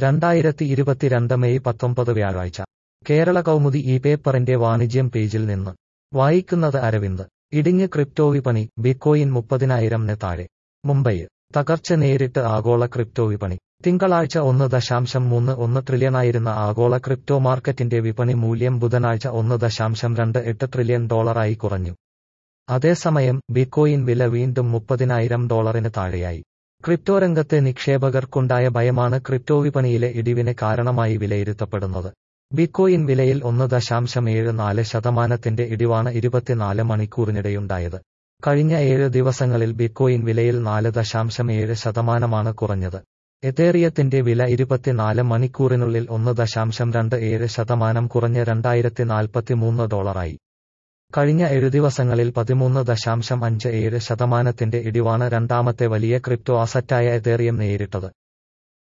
രണ്ടായിരത്തി ഇരുപത്തിരണ്ട് മെയ് പത്തൊമ്പത് വ്യാഴാഴ്ച കേരള കൗമുദി ഈ പേപ്പറിന്റെ വാണിജ്യം പേജിൽ നിന്ന് വായിക്കുന്നത് അരവിന്ദ് ഇടിഞ്ഞ് ക്രിപ്റ്റോ വിപണി ബിറ്റ്കോയിൻ മുപ്പതിനായിരംന് താഴെ മുംബൈ തകർച്ച നേരിട്ട് ആഗോള ക്രിപ്റ്റോ വിപണി തിങ്കളാഴ്ച ഒന്ന് ദശാംശം മൂന്ന് ഒന്ന് ട്രില്യണായിരുന്ന ആഗോള ക്രിപ്റ്റോ മാർക്കറ്റിന്റെ വിപണി മൂല്യം ബുധനാഴ്ച ഒന്ന് ദശാംശം രണ്ട് എട്ട് ട്രില്യൺ ഡോളറായി കുറഞ്ഞു അതേസമയം ബിറ്റ്കോയിൻ വില വീണ്ടും മുപ്പതിനായിരം ഡോളറിന് താഴെയായി ക്രിപ്റ്റോ രംഗത്തെ നിക്ഷേപകർക്കുണ്ടായ ഭയമാണ് ക്രിപ്റ്റോ വിപണിയിലെ ഇടിവിന് കാരണമായി വിലയിരുത്തപ്പെടുന്നത് ബിറ്റ്കോയിൻ വിലയിൽ ഒന്ന് ദശാംശം ഏഴ് നാല് ശതമാനത്തിന്റെ ഇടിവാണ് ഇരുപത്തിനാല് മണിക്കൂറിനിടെയുണ്ടായത് കഴിഞ്ഞ ഏഴ് ദിവസങ്ങളിൽ ബിറ്റ്കോയിൻ വിലയിൽ നാല് ദശാംശം ഏഴ് ശതമാനമാണ് കുറഞ്ഞത് എതേറിയത്തിന്റെ വില ഇരുപത്തിനാല് മണിക്കൂറിനുള്ളിൽ ഒന്ന് ദശാംശം രണ്ട് ഏഴ് ശതമാനം കുറഞ്ഞ് രണ്ടായിരത്തി നാൽപ്പത്തിമൂന്ന് ഡോളറായി കഴിഞ്ഞ ഏഴു ദിവസങ്ങളിൽ പതിമൂന്ന് ദശാംശം അഞ്ച് ഏഴ് ശതമാനത്തിന്റെ ഇടിവാണ് രണ്ടാമത്തെ വലിയ ക്രിപ്റ്റോ അസറ്റായ എതേറിയം നേരിട്ടത്